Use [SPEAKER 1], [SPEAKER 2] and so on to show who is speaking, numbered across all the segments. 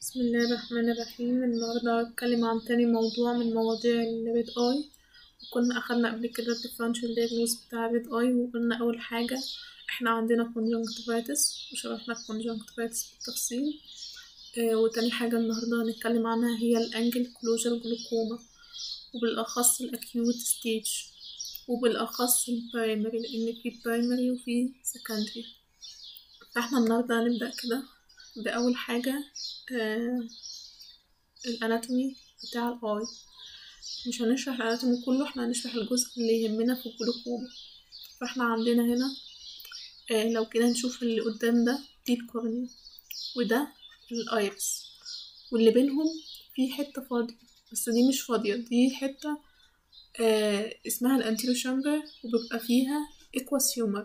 [SPEAKER 1] بسم الله الرحمن الرحيم النهاردة هتكلم عن تاني موضوع من مواضيع الريد اي وكنا أخدنا قبل كده الديفرنشال diagnosis بتاع الريد اي وقلنا أول حاجة احنا عندنا conjunctivitis وشرحنا conjunctivitis بالتفصيل آه وتاني حاجة النهاردة هنتكلم عنها هي الانجل كلوجر جلوكوما وبالأخص الأكيوت ستيج وبالأخص البرايمري لأن في برايمري وفي secondary فاحنا النهاردة هنبدأ كده بأول حاجة آه الاناتومي بتاع الاي مش هنشرح الاناتومي كله احنا هنشرح الجزء اللي يهمنا في الجلوكوما فاحنا عندنا هنا آه لو كده نشوف اللي قدام ده دي الكورنيا وده الايرس واللي بينهم في حتة فاضية بس دي مش فاضية دي حتة آه اسمها الانتيرو شامبر وبيبقى فيها اكواس هيومر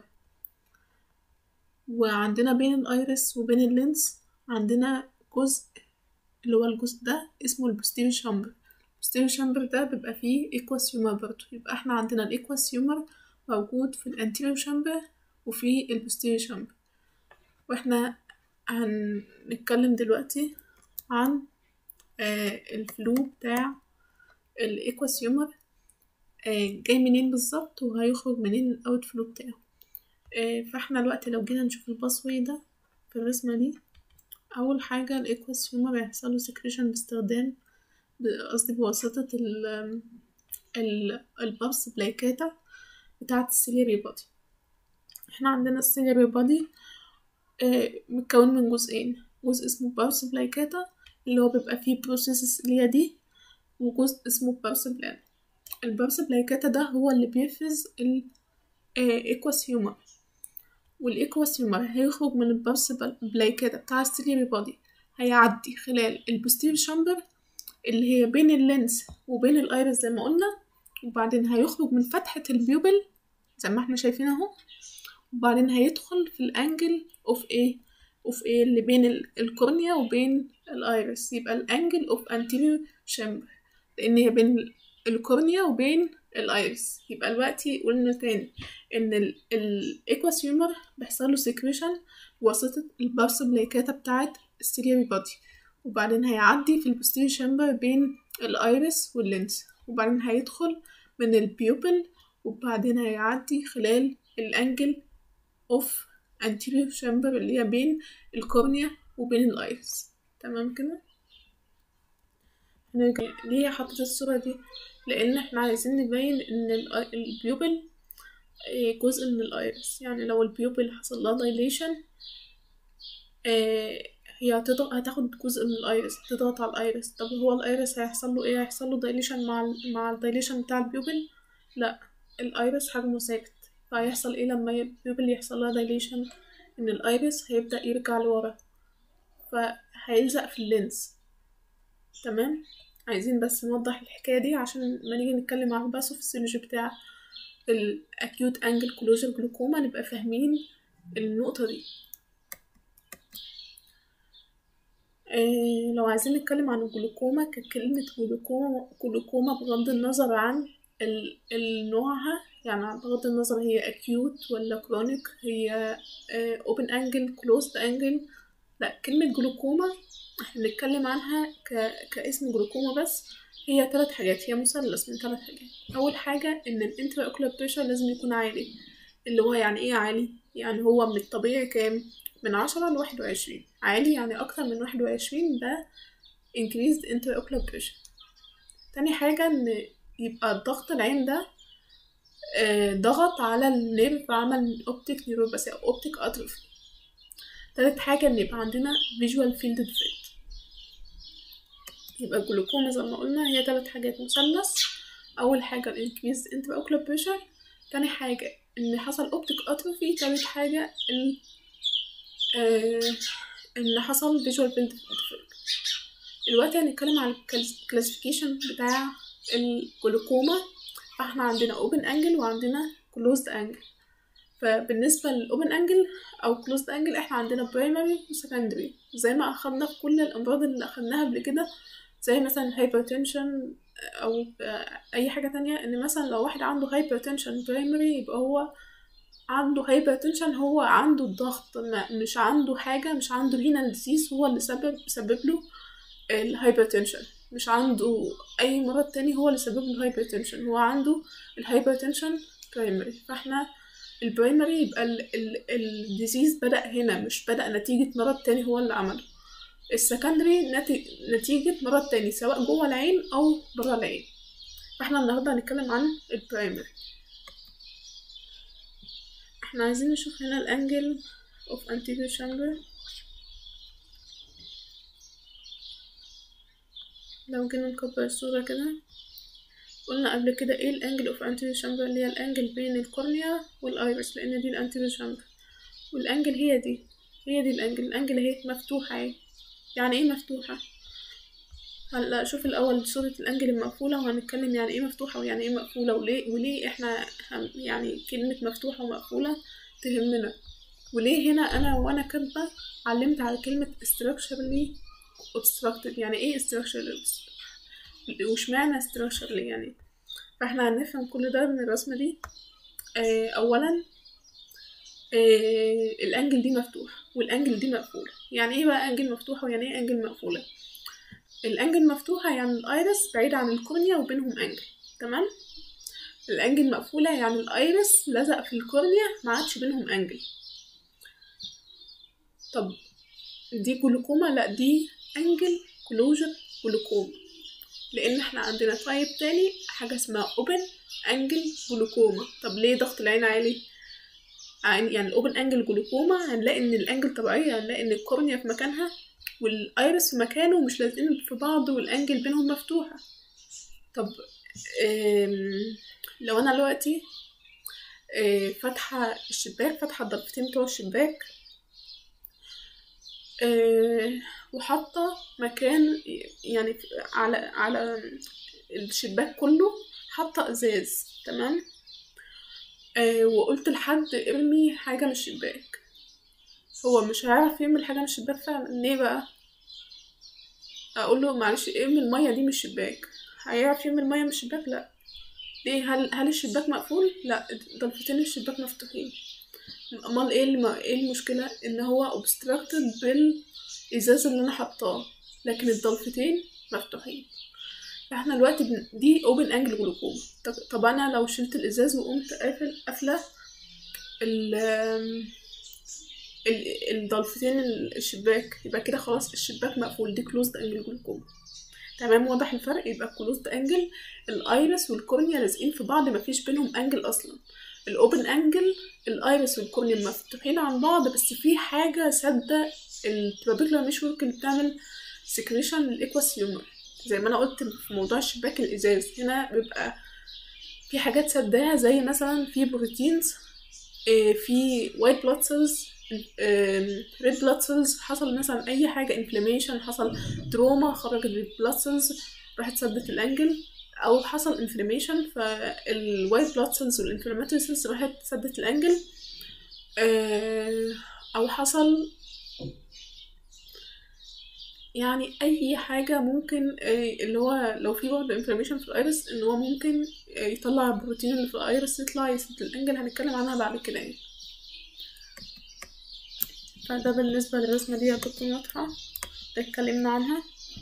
[SPEAKER 1] وعندنا بين الايرس وبين اللينس عندنا جزء اللي هو الجزء ده اسمه البوستيريو شامبر البوستيريو شامبر ده بيبقى فيه ايكواس هيومر برضه يبقى احنا عندنا الايكواس هيومر موجود في الانتيريو شامبر وفي البوستيريو شامبر واحنا هنتكلم دلوقتي عن آه الفلو بتاع الايكواس هيومر آه جاي منين بالظبط وهيخرج منين الاوت فلو بتاعه آه فاحنا دلوقتي لو جينا نشوف الباسوي ده في الرسمة دي أول حاجة الإكواس هيومر هيحصله سكريشن باستخدام قصدي بواسطة ال ال البابس بلايكاتا بتاعة السيليري بادي احنا عندنا السيليري بادي آه متكون من جزئين جزء اسمه بابس بلايكاتا اللي هو بيبقى فيه بروسيسز اللي هي دي وجزء اسمه بابس بلان البابس بلايكاتا ده هو اللي بيفرز الإكواس هيومر والإكواس هيومر هيخرج من البرس بلايكاتا بتاع السيليري بادي هيعدي خلال البوستير شامبر اللي هي بين اللينس وبين الايرس زي ما قلنا وبعدين هيخرج من فتحة البيوبل زي ما احنا شايفين اهو وبعدين هيدخل في الانجل اوف ايه اوف ايه اللي بين الكورنيا وبين الايرس يبقى الانجل اوف انتيريور شامبر لان هي بين الكورنيا وبين الايرس يبقى دلوقتي قلنا تاني ان الايكواس هيومر بيحصل له سكريشن بواسطة البارس بلايكاتا بتاعت السيليري بادي وبعدين هيعدي في البوستيريور شامبر بين الايرس واللينس وبعدين هيدخل من البيوبل وبعدين هيعدي خلال الانجل اوف anterior شامبر اللي هي بين الكورنيا وبين الايرس تمام كده ليه حطيت الصورة دي لان احنا عايزين نبين ان البيوبل جزء من الايرس يعني لو البيوبل حصل لها دايليشن هي هتضغط هتاخد جزء من الايرس هتضغط على الايرس طب هو الايرس هيحصل له ايه هيحصل له دايليشن مع ال مع الدايليشن بتاع البيوبل لا الايرس حجمه ثابت فهيحصل ايه لما البيوبل يحصل لها دايليشن ان الايرس هيبدا يرجع لورا فهيلزق في اللينس تمام عايزين بس نوضح الحكايه دي عشان لما نيجي نتكلم عن الباثوفيسيولوجي بتاع الاكيوت انجل كلوجر جلوكوما نبقى فاهمين النقطه دي إيه لو عايزين نتكلم عن الجلوكوما ككلمة جلوكوما جلوكوما بغض النظر عن نوعها يعني بغض النظر هي أكيوت ولا كرونيك هي اوبن انجل كلوزد انجل لا كلمة جلوكوما احنا بنتكلم عنها ك... كاسم جلوكوما بس هي ثلاث حاجات هي مثلث من ثلاث حاجات اول حاجه ان الانترا اوكولار بريشر لازم يكون عالي اللي هو يعني ايه عالي يعني هو من الطبيعي كام من عشرة لواحد وعشرين عالي يعني اكتر من واحد وعشرين ده increased intraocular pressure تاني حاجة ان يبقى الضغط العين ده آه ضغط على النيرف عمل اوبتيك نيوروباثي او اوبتيك اتروفي تالت حاجة ان يبقى عندنا visual field defect يبقى الجلوكوما زي ما قلنا هي تلات حاجات مثلث اول حاجه الانكريز انتراوكولار بريشر تاني حاجه ان حصل اوبتيك اتروفي تالت حاجه ان آه ان حصل فيجوال فيلد ديفكت دلوقتي هنتكلم عن الكلاسيفيكيشن بتاع الجلوكوما فاحنا عندنا اوبن انجل وعندنا كلوزد انجل فبالنسبه للاوبن انجل او كلوزد انجل احنا عندنا برايمري وسكندري زي ما اخدنا في كل الامراض اللي اخدناها قبل كده زي مثلا هايبرتنشن او اي حاجه تانية ان مثلا لو واحد عنده هايبرتنشن برايمري يبقى هو عنده هايبرتنشن هو عنده الضغط مش عنده حاجة مش عنده رينال ديزيز هو اللي سبب سبب له الهايبرتنشن مش عنده اي مرض تاني هو اللي سبب له الهايبرتنشن هو عنده الهايبرتنشن برايمري فاحنا البرايمري يبقى الديزيز بدأ هنا مش بدأ نتيجة مرض تاني هو اللي عمله السكندري نتيجة مرض تاني سواء جوه العين أو برا العين فاحنا النهاردة هنتكلم عن البرايمري احنا عايزين نشوف هنا الانجل of anterior chamber لو جينا نكبر الصورة كده قلنا قبل كده ايه الانجل اوف anterior chamber اللي هي الانجل بين الكورنيا والايرس لان دي الانتيريور chamber والانجل هي دي هي دي الانجل الانجل اهي مفتوحة اهي يعني ايه مفتوحة هلا شوف الاول صورة الانجل المقفولة وهنتكلم يعني ايه مفتوحة ويعني ايه مقفولة وليه وليه احنا يعني كلمة مفتوحة ومقفولة تهمنا وليه هنا انا وانا كاتبة علمت على كلمة structurally obstructed يعني ايه structurally واشمعنى structurally يعني فاحنا هنفهم كل ده من الرسمة دي آه اولا آه الانجل دي مفتوح والانجل دي مقفولة يعني ايه بقى انجل مفتوحة ويعني ايه انجل مقفولة الانجل مفتوحة يعني الايرس بعيد عن الكورنيا وبينهم انجل تمام الانجل مقفولة يعني الايرس لزق في الكورنيا ما عادش بينهم انجل طب دي جلوكوما لا دي انجل كلوجر جلوكوما لان احنا عندنا طيب تاني حاجة اسمها اوبن انجل جلوكوما طب ليه ضغط العين عالي يعني الاوبن انجل جلوكوما هنلاقي ان الانجل طبيعية هنلاقي ان الكورنيا في مكانها والايرس في مكانه ومش لازقين في بعض والانجل بينهم مفتوحة طب لو انا دلوقتي فاتحة الشباك فاتحة الضرفتين بتوع الشباك وحاطة مكان يعني على على الشباك كله حاطة ازاز تمام وقلت لحد ارمي حاجة من الشباك هو مش هيعرف يرمي حاجة من الشباك فعلا ليه بقى اقول له معلش ارمي المية دي من الشباك هيعرف يرمي المية من الشباك لا ليه هل هل الشباك مقفول لا ضرفتين الشباك مفتوحين امال ايه الم... ايه المشكله ان هو obstructed بالازاز اللي انا حطاه لكن الضلفتين مفتوحين احنا دلوقتي بن... دي اوبن انجل جلوكوما طب... طب انا لو شلت الازاز وقمت قافل قافله ال... ال... الضلفتين الشباك يبقى كده خلاص الشباك مقفول دي كلوزد انجل جلوكوما تمام واضح الفرق يبقى كلوزد انجل الايرس والكورنيا لازقين في بعض مفيش بينهم انجل اصلا الاوبن انجل الايرس والكورنيا مفتوحين عن بعض بس في حاجه سادة الترابيكولار نشورك اللي بتعمل سكريشن للايكواس هيومر زي ما انا قلت في موضوع الشباك الازاز هنا بيبقى في حاجات سداها زي مثلا في بروتينز في وايت بلاد سيلز ريد بلاد سيلز حصل مثلا اي حاجه انفلاميشن حصل تروما خرجت ريد بلاد سيلز راحت سدت الانجل او حصل انفلاميشن فالوايت بلاد سيلز والانفلاماتوري سيلز راحت سدت الانجل او حصل يعني اي حاجه ممكن اللي هو لو في برضه انفلاميشن في الايرس ان هو ممكن يطلع البروتين اللي في الايرس يطلع يسد الانجل هنتكلم عنها بعد كده يعني فده بالنسبه للرسمه دي هتكون واضحه اتكلمنا عنها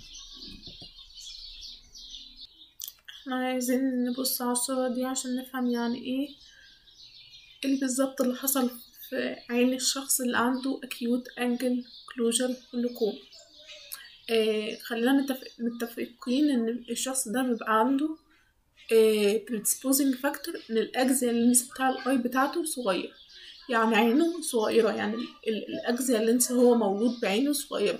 [SPEAKER 1] احنا عايزين نبص على الصورة دي عشان نفهم يعني ايه ايه بالظبط اللي حصل في عين الشخص اللي عنده acute angle closure glaucoma آه خلينا متفق متفقين ان الشخص ده بيبقى عنده آه predisposing factor ان الاجزاء اللينس بتاع الاي بتاعته صغير يعني عينه صغيرة يعني الاجزاء اللينس هو مولود بعينه صغيرة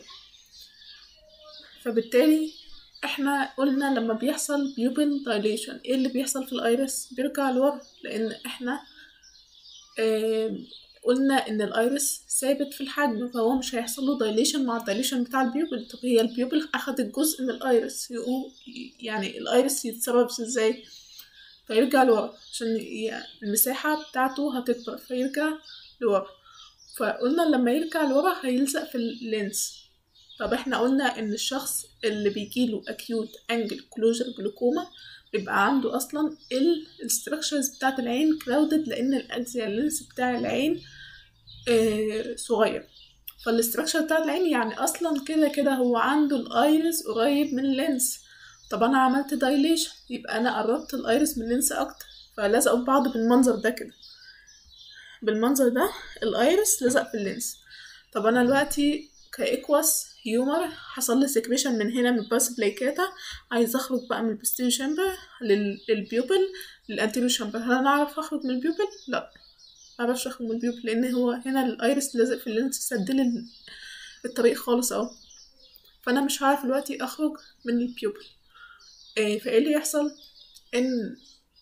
[SPEAKER 1] فبالتالي احنا قلنا لما بيحصل بيوبل دايليشن ايه اللي بيحصل في الايرس بيرجع لورا لان احنا اه قلنا ان الايرس ثابت في الحجم فهو مش هيحصل له دايليشن مع الدايليشن بتاع البيوبل طب هي البيوبل اخدت جزء من الايرس يقوم يعني الايرس يتسبب ازاي فيرجع لورا عشان المساحة بتاعته هتكبر فيرجع لورا فقلنا لما يرجع لورا هيلزق في اللينس طب احنا قلنا ان الشخص اللي بيجيله acute angle closure glaucoma بيبقى عنده اصلا الستراكشرز بتاعت العين كراودد لان الاكزيال لينس بتاع العين آه صغير فالاستراكشر بتاع العين يعني اصلا كده كده هو عنده الايرس قريب من اللينس طب انا عملت دايليشن يبقى انا قربت الايرس من اللينس اكتر فلزقوا في بعض بالمنظر ده كده بالمنظر ده الايرس لزق في اللينس طب انا دلوقتي كاكواس هيومر حصل لي سكريشن من هنا من الباس بلايكاتا عايز اخرج بقى من البوستيريو شامبر للبيوبل للانتيريو شامبر هل انا اعرف اخرج من البيوبل لا معرفش اخرج من البيوبل لان هو هنا الايرس لازق في اللينس سدلي الطريق خالص اهو فانا مش هعرف دلوقتي اخرج من البيوبل إيه فايه اللي يحصل ان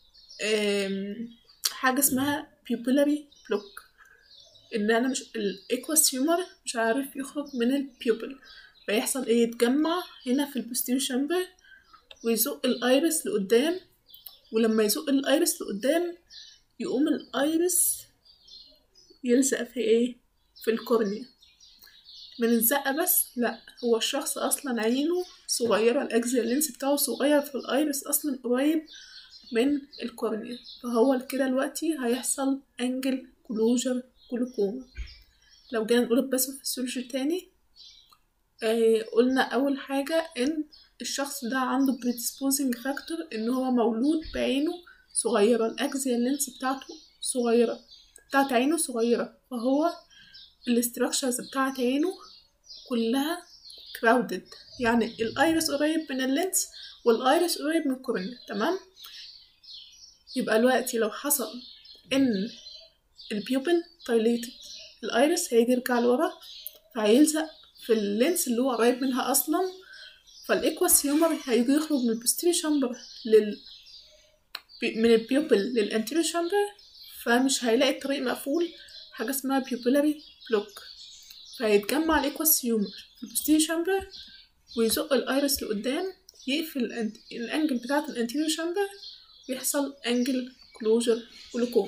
[SPEAKER 1] حاجة اسمها pupillary block ان انا مش الايكواس هيومر مش عارف يخرج من البيوبل فيحصل ايه يتجمع هنا في البوستيريو شامبر ويزق الايرس لقدام ولما يزق الايرس لقدام يقوم الايرس يلزق في ايه في الكورنيا من الزقة بس لا هو الشخص اصلا عينه صغيرة الاكزيال لينس بتاعه صغير في الايرس اصلا قريب من الكورنيا فهو كده دلوقتي هيحصل انجل كلوجر جلوكوما لو جينا نقول الباثوفيسيولوجي تاني آه قلنا اول حاجة ان الشخص ده عنده predisposing factor ان هو مولود بعينه صغيرة الاكزيال لينس بتاعته صغيرة بتاعت عينه صغيرة فهو الاستراكشرز بتاعت عينه كلها crowded يعني الايرس قريب من اللينس والايرس قريب من الكورنيا تمام يبقى دلوقتي لو حصل ان البيوبل دايليتد الايرس هيجي يرجع لورا فهيلزق في اللينس اللي هو قريب منها اصلا فالايكواس هيومر هيجي يخرج من البوستيريو شامبر لل من البيوبل للانتيريو شامبر فمش هيلاقي الطريق مقفول حاجة اسمها بيوبيلاري بلوك فهيتجمع الايكواس هيومر في البوستيريو شامبر ويزق الايرس لقدام يقفل الانجل بتاعة الانتيريو شامبر ويحصل انجل كلوجر جلوكوما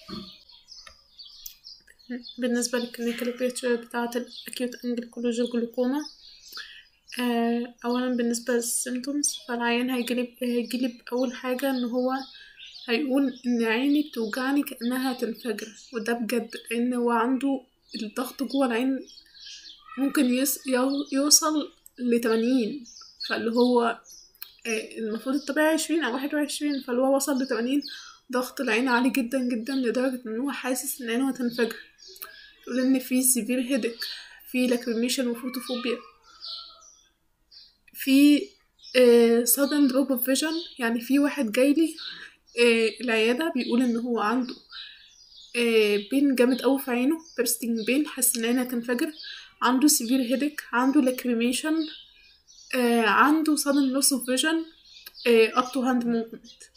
[SPEAKER 1] بالنسبة للكلينيكال بيكتشر بتاعة الأكيوت أنجل كلوجر جلوكوما آه أولا بالنسبة للسيمتومز فالعيان هيجيلي هيجيلي بأول حاجة إن هو هيقول إن عيني بتوجعني كأنها هتنفجر وده بجد لأن هو عنده الضغط جوه العين ممكن يس يوصل لتمانين فاللي هو آه المفروض الطبيعي عشرين أو واحد وعشرين فاللي هو وصل لتمانين ضغط العين عالي جدا جدا لدرجة إن هو حاسس إن عينه هتنفجر يقول إن في سيفير هيدك في لاكريميشن وفوتوفوبيا في sudden drop of vision يعني في واحد جايلي العيادة بيقول إن هو عنده بين جامد أوي في عينه bursting بين حاسس إن عينه هتنفجر عنده سيفير هيدك عنده لاكريميشن عنده sudden loss of vision up to hand movement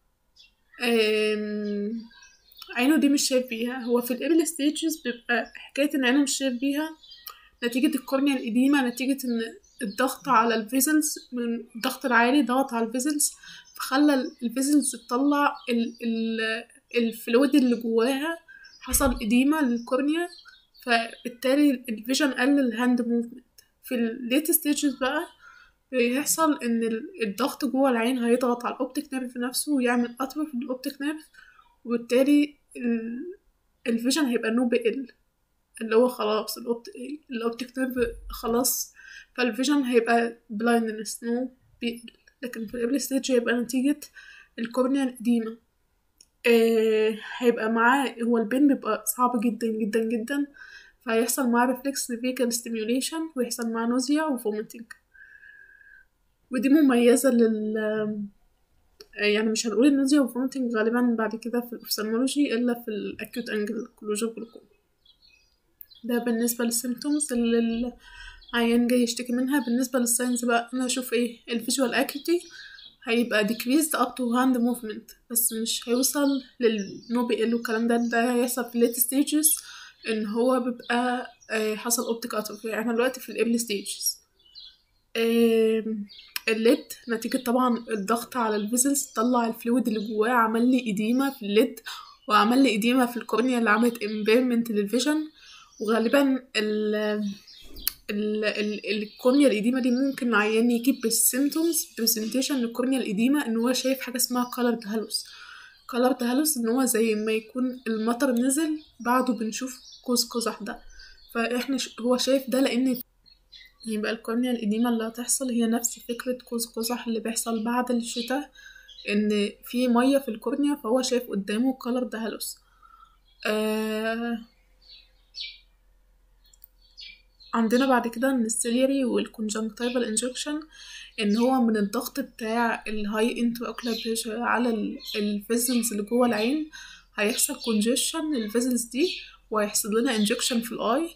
[SPEAKER 1] عينه دي مش شايف بيها هو في الابل ستيجز بيبقى حكاية ان عينه مش شايف بيها نتيجة الكورنيا القديمة نتيجة ان الضغط على الفيزلز من الضغط العالي ضغط على الفيزلز فخلى الفيزلز تطلع ال ال الفلويد اللي جواها حصل إديمة للكورنيا فبالتالي الفيجن قل الهاند موفمنت في الليت ستيجز بقى بيحصل ان الضغط جوه العين هيضغط على الاوبتيك نيرف نفسه ويعمل قطر في الاوبتيك نيرف وبالتالي الفيجن هيبقى نو بيقل اللي هو خلاص الاوبتيك نيرف خلاص فالفيجن هيبقى بلايندنس نو بيقل لكن في الابل ستيج هيبقى نتيجة الكورنيا القديمة آه هيبقى معاه هو البين بيبقى صعب جدا جدا جدا فهيحصل معاه ريفلكس فيكال ستيميوليشن ويحصل معاه نوزيا وفوميتنج ودي مميزة لل يعني مش هنقول النوزيا والفوميتنج غالبا بعد كده في الأوفثالمولوجي إلا في الأكيوت أنجل كلوجر جلوكوما ده بالنسبة للسيمتومز اللي العيان جاي يشتكي منها بالنسبة للساينز بقى أنا أشوف إيه الفيجوال أكيوتي هيبقى decreased up to hand movement بس مش هيوصل للنو بي ال والكلام ده ده هيحصل في late stages إن هو بيبقى حصل optic atrophy يعني احنا دلوقتي في الإيرلي stages الليد نتيجة طبعا الضغط على الفيزلز طلع الفلويد اللي جواه عمل لي إديمة في الليد وعمل لي إديمة في الكورنيا اللي عملت impairment للفيجن وغالبا ال ال ال الكورنيا الإديمة دي ممكن عيان يجيب بالسيمتومز برزنتيشن للكورنيا الإديمة إن هو شايف حاجة اسمها colored هالوس colored هالوس إن هو زي ما يكون المطر نزل بعده بنشوف قوس قزح ده فاحنا ش... هو شايف ده لان يبقى الكورنيا الإديمة اللي هتحصل هي نفس فكرة قوس قزح اللي بيحصل بعد الشتاء إن في مية في الكورنيا فهو شايف قدامه كولر ده هلوس آه عندنا بعد كده ان السيليري والكونجنكتيفال انجكشن ان هو من الضغط بتاع الهاي انتو اوكلر بريشر على الفيزلز اللي جوه العين هيحصل كونجيشن للفيزلز دي وهيحصل لنا انجكشن في الاي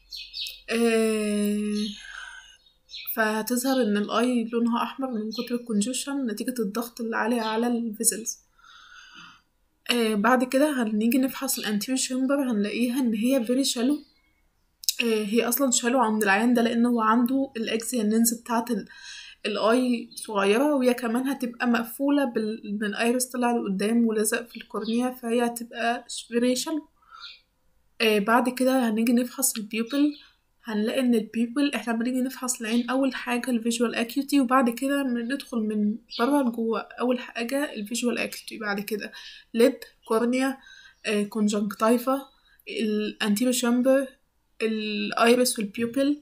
[SPEAKER 1] آه فهتظهر ان الاي لونها احمر من كتر الكونجيشن نتيجة الضغط اللي عالي على الفيزلز آه بعد كده هنيجي نفحص الانتيريور شامبر هنلاقيها ان هي فيري شالو آه هي اصلا شالو عند العيان ده لان هو عنده الاكزيال لينز بتاعت الاي صغيرة وهي كمان هتبقى مقفولة بال... ان الايرس طلع لقدام ولزق في الكورنيا فهي هتبقى فيري شالو آه بعد كده هنيجي نفحص البيوبل هنلاقي ان البيبل احنا بنيجي نفحص العين اول حاجه الفيجوال اكيوتي وبعد كده بندخل من بره لجوه اول حاجه الفيجوال اكيوتي بعد كده ليد كورنيا آه كونجنكتيفا الانتيريور شامبر الايرس والبيوبل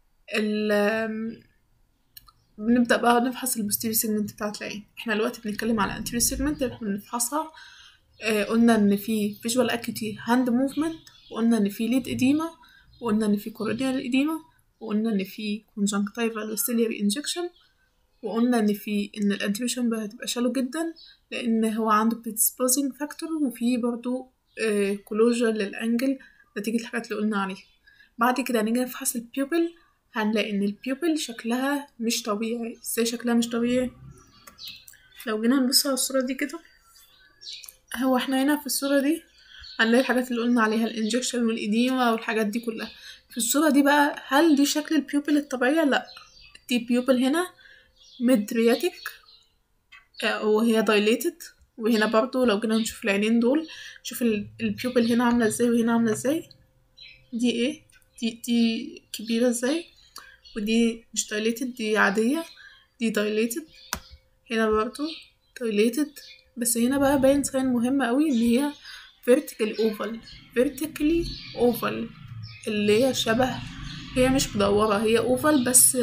[SPEAKER 1] بنبدا بقى نفحص البوستيريور سيجمنت بتاعت العين احنا دلوقتي بنتكلم على الانتيريور سيجمنت احنا بنفحصها آه قلنا ان في فيجوال اكيوتي هاند موفمنت وقلنا ان في ليد اديما وقلنا ان في كورونيال اديما وقلنا ان في كونجنكتيفال وسيلياري انجكشن وقلنا ان في ان الانتيريور شامبر هتبقى شالو جدا لان هو عنده predisposing فاكتور وفي برضو كلوجر للانجل نتيجة الحاجات اللي قلنا عليها بعد كده هنيجي نفحص البيوبل هنلاقي ان البيوبل شكلها مش طبيعي ازاي شكلها مش طبيعي لو جينا نبص على الصورة دي كده هو احنا هنا في الصورة دي هنلاقي الحاجات اللي قلنا عليها الانجكشن والإديمة والحاجات دي كلها في الصورة دي بقى هل دي شكل البيوبل الطبيعية؟ لأ دي بيوبل هنا مدرياتيك وهي دايليتد وهنا برضو لو جينا نشوف العينين دول شوف البيوبل هنا عاملة ازاي وهنا عاملة ازاي دي ايه دي دي كبيرة ازاي ودي مش دايليتد دي عادية دي دايليتد هنا برضو دايليتد بس هنا بقى باين ساين مهمة قوي ان هي vertically oval vertically oval اللي هي شبه هي مش مدورة هي اوفال بس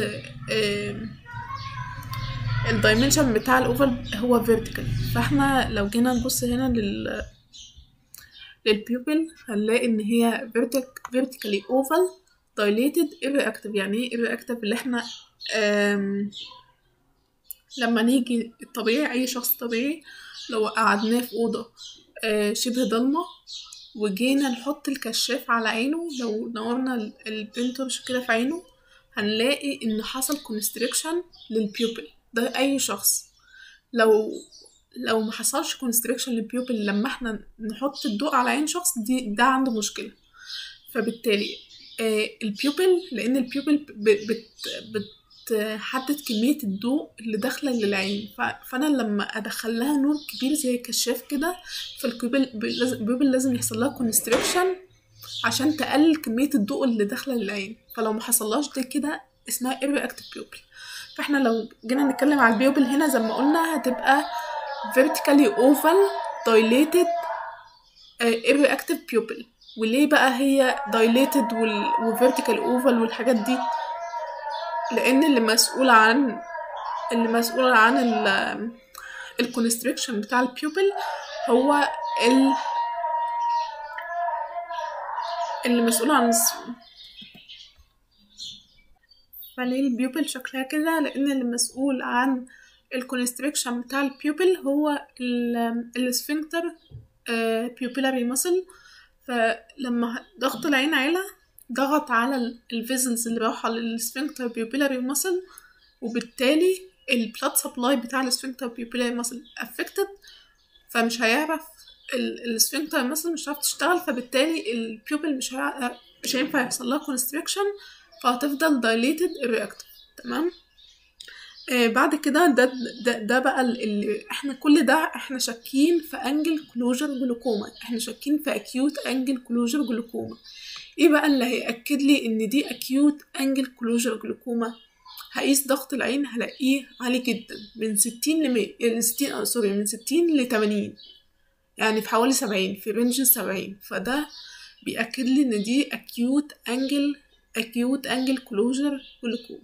[SPEAKER 1] الدايمنشن بتاع الاوفال هو vertical فاحنا لو جينا نبص هنا لل للبيوبل هنلاقي ان هي vertic vertically oval dilated irreactive يعني ايه irreactive اللي احنا لما نيجي الطبيعي اي شخص طبيعي لو قعدناه في اوضه شبه ضلمة وجينا نحط الكشاف على عينه لو نورنا البنتورش كده في عينه هنلاقي ان حصل كونستريكشن للبيوبل ده اي شخص لو لو ما حصلش كونستريكشن للبيوبل لما احنا نحط الضوء على عين شخص دي ده عنده مشكلة فبالتالي آه البيوبل لان البيوبل بت بت تحدد كمية الضوء اللي داخلة للعين فأنا لما أدخل لها نور كبير زي كشاف كده فالبيوبل لازم يحصل لها كونستريكشن عشان تقلل كمية الضوء اللي داخلة للعين فلو ما حصلهاش ده كده اسمها irreactive بيوبل فاحنا لو جينا نتكلم على البيوبل هنا زي ما قلنا هتبقى vertically oval dilated uh, irreactive pupil وليه بقى هي dilated وال... وvertical oval والحاجات دي لان اللي مسؤول عن اللي مسؤول عن ال الكونستريكشن بتاع البيوبل هو ال اللي مسؤول عن فليه البيوبل شكلها كده لان اللي مسؤول عن الكونستريكشن بتاع البيوبل هو السفنكتر بيوبيلاري ماسل فلما ضغط العين عالي ضغط على الفيزلز اللي رايحة للسفنكتر بيوبيلاري ماسل وبالتالي البلاد سبلاي بتاع السفنكتر بيوبيلاري ماسل افكتد فمش هيعرف السفنكتر ماسل مش هتعرف تشتغل فبالتالي البيوبل مش هيعرف مش هينفع يحصل لها كونستريكشن فهتفضل دايليتد irreactive تمام آه بعد كده ده, ده ده بقى اللي احنا كل ده احنا شاكين في انجل كلوجر جلوكوما احنا شاكين في اكيوت انجل كلوجر جلوكوما ايه بقى اللي هيأكد لي ان دي اكيوت انجل كلوجر جلوكوما هقيس ضغط العين هلاقيه عالي جدا من ستين لمية يعني ستين اه سوري من ستين لتمانين يعني في حوالي سبعين في رينج السبعين فده بيأكد لي ان دي acute angle acute angle closure glaucoma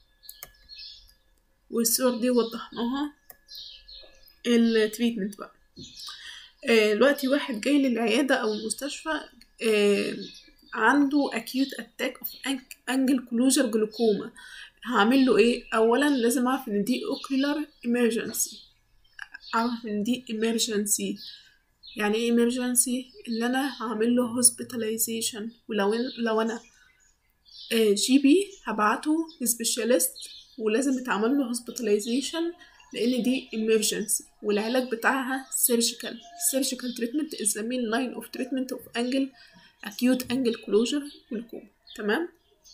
[SPEAKER 1] والصور دي وضحناها التريتمنت بقى آه، دلوقتي واحد جاي للعيادة أو المستشفى آه، عنده acute attack of ang- angle closure glaucoma هعمل له ايه اولا لازم اعرف ان دي ocular emergency اعرف ان دي emergency يعني ايه emergency اللي انا هعمل له hospitalization ولو إن- لو انا جي بي هبعته لسبيشاليست ولازم يتعمل له hospitalization لان دي emergency والعلاج بتاعها surgical surgical treatment is the main line of treatment of angle acute angle closure glaucoma تمام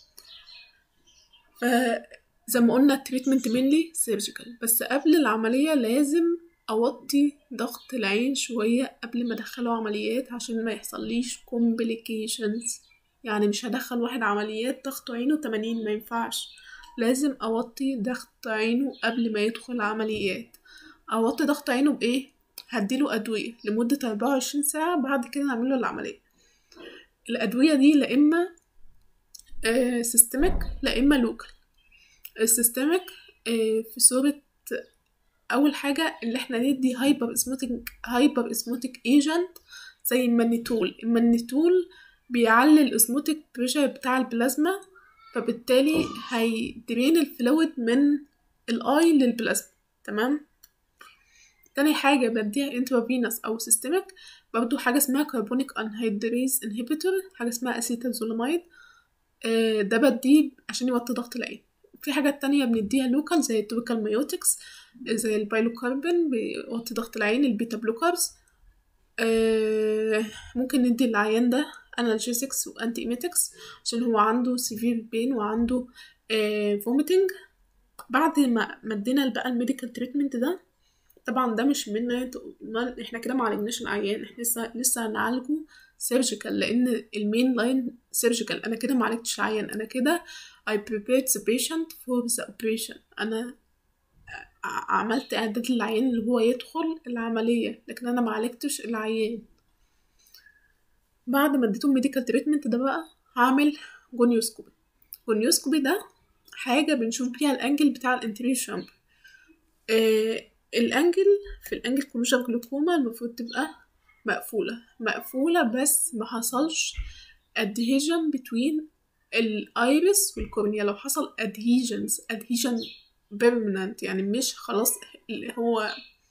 [SPEAKER 1] فزي ما قلنا التريتمنت mainly surgical بس قبل العملية لازم أوطي ضغط العين شوية قبل ما أدخله عمليات عشان ما يحصليش complications يعني مش هدخل واحد عمليات ضغط عينه 80 ما ينفعش لازم أوطي ضغط عينه قبل ما يدخل عمليات أوطي ضغط عينه بإيه؟ هديله أدوية لمدة 24 ساعة بعد كده نعمله العملية الأدوية دي لا إما سيستميك لا إما لوكال السيستميك في صورة أول حاجة اللي احنا ندي هايبر اسموتيك هايبر اسموتيك ايجنت زي المانيتول المانيتول بيعلي الاسموتيك بريشر بتاع البلازما فبالتالي هيدرين الفلويد من الاي للبلازما تمام تاني حاجة بديها انترافينوس أو سيستميك برضو حاجة اسمها كربونيك انهيدريز انهبيتور حاجة اسمها اسيتالزولاميد آه، ده بديه عشان يوطي ضغط العين في حاجات تانية بنديها لوكال زي التوبيكال مايوتكس زي البايلوكاربين بيوطي ضغط العين البيتا بلوكرز آه، ممكن ندي العيان ده انالجيسكس وانتي ايميتكس عشان هو عنده سيفير بين وعنده فوميتنج بعد ما ما ادينا بقى الميديكال تريتمنت ده طبعا ده مش منا ما احنا كده ما عالجناش العيان احنا لسه لسه هنعالجه سيرجيكال لان المين لاين سيرجيكال انا كده ما عالجتش العيان انا كده I prepared the patient for the operation انا ع- عملت اعداد للعيان اللي هو يدخل العملية لكن انا ما عالجتش العيان بعد ما اديته ميديكال تريتمنت ده بقى هعمل جونيوسكوبي جونيوسكوبي ده حاجة بنشوف بيها الانجل بتاع الانتيريور شامبر آه الانجل في الانجل كلوجر جلوكوما المفروض تبقى مقفولة مقفولة بس ما حصلش adhesion between الايرس والكورنيا لو حصل adhesions adhesion permanent يعني مش خلاص اللي هو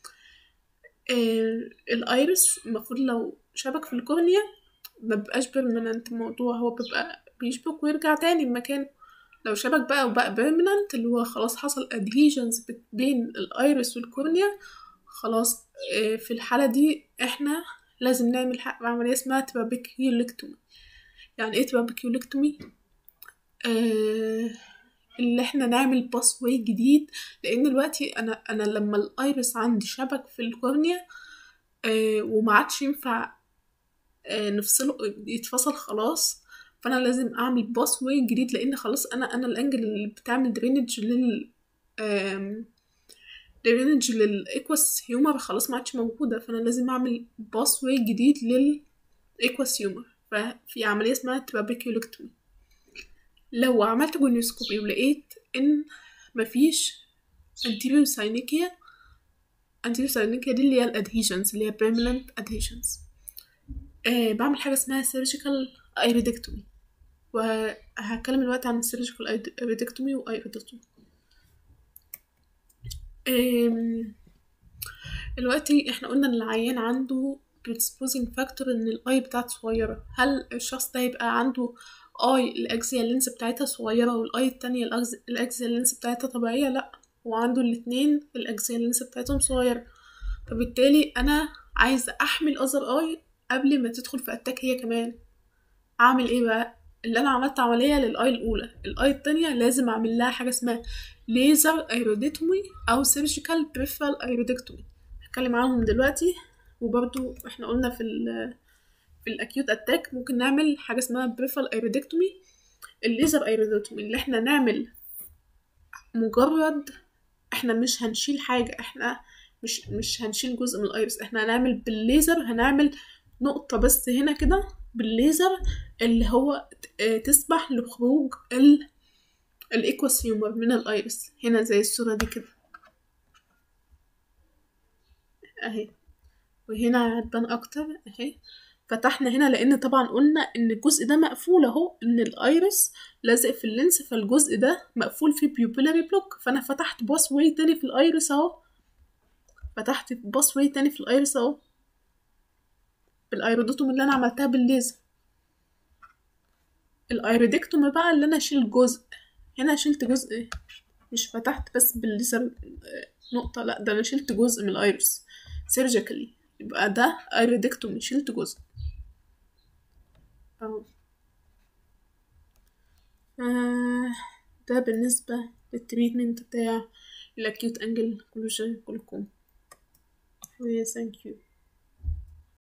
[SPEAKER 1] آه، الايرس المفروض لو شبك في الكورنيا مبقاش permanent الموضوع هو بيبقى بيشبك ويرجع تاني مكانه لو شبك بقى وبقى permanent اللي هو خلاص حصل adhesions بين الايرس والكورنيا خلاص آه، في الحالة دي احنا لازم نعمل ح- عملية اسمها ترابيكيولكتومي يعني ايه ترابيكيولكتومي؟ آه اللي احنا نعمل باس واي جديد لان دلوقتي انا انا لما الايرس عندي شبك في الكورنيا آه وما عادش ينفع آه نفصله يتفصل خلاص فانا لازم اعمل باس واي جديد لان خلاص انا انا الانجل اللي بتعمل درينج لل آم، درينج للايكوس هيومر خلاص ما عادش موجوده فانا لازم اعمل باس واي جديد للايكوس هيومر ففي عمليه اسمها ترابيكيولكتومي لو عملت جونيوسكوبي ولقيت ان مفيش anterior synechiae anterior synechiae دي اللي هي الادهيشنز اللي هي permanent adhesions آه بعمل حاجة اسمها surgical iridectomy وهتكلم دلوقتي عن surgical iridectomy و iridectomy آم، دلوقتي احنا قلنا ان العيان عنده predisposing factor ان الاي بتاعته صغيرة هل الشخص ده يبقى عنده اي الاكزيال لينس بتاعتها صغيرة والاي التانية الاكزيال لينس بتاعتها طبيعية لا هو عنده الاتنين الاكزيال لينس بتاعتهم صغيرة فبالتالي انا عايزة احمي الاذر اي قبل ما تدخل في اتاك هي كمان اعمل ايه بقى اللي انا عملت عملية للاي الاولى الاي التانية لازم اعمل لها حاجة اسمها ليزر ايروديتومي او سيرجيكال بريفرال ايرودكتومي هتكلم عنهم دلوقتي وبرضو احنا قلنا في ال في الاكيوت اتاك ممكن نعمل حاجه اسمها بريفرال ايرودكتومي الليزر ايرودكتومي اللي احنا نعمل مجرد احنا مش هنشيل حاجه احنا مش مش هنشيل جزء من الايرس احنا هنعمل بالليزر هنعمل نقطه بس هنا كده بالليزر اللي هو تسمح لخروج ال الايكوسيومر من الايرس هنا زي الصورة دي كده اهي وهنا هتبان اكتر اهي فتحنا هنا لان طبعا قلنا ان الجزء ده مقفول اهو ان الايرس لازق في اللينس فالجزء ده مقفول فيه بيوبيلاري بلوك فانا فتحت باس واي تاني في الايرس اهو فتحت باس واي تاني في الايرس اهو بالايرودوتوم اللي انا عملتها بالليزر الايرودكتوم بقى اللي انا اشيل جزء هنا شلت جزء مش فتحت بس بالليزر نقطة لا ده انا شلت جزء من الايرس سيرجيكالي يبقى ده ايرودكتومي شلت جزء اهو آه ده بالنسبة للتريتمنت بتاع الاكيوت انجل كلوجن كلكم ويا ثانك يو